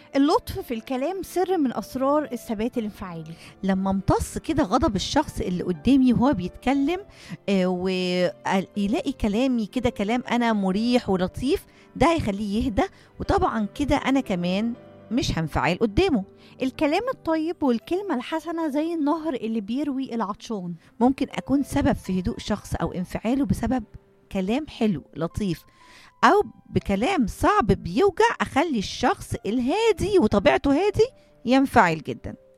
اللطف في الكلام سر من اسرار الثبات الانفعالي لما امتص كده غضب الشخص اللي قدامي وهو بيتكلم آه، ويلاقي كلامي كده كلام انا مريح ولطيف ده هيخليه يهدى وطبعا كده انا كمان مش هنفعل قدامه الكلام الطيب والكلمه الحسنه زي النهر اللي بيروي العطشان ممكن اكون سبب في هدوء شخص او انفعاله بسبب كلام حلو لطيف او بكلام صعب بيوجع اخلي الشخص الهادي وطبيعته هادي ينفعل جدا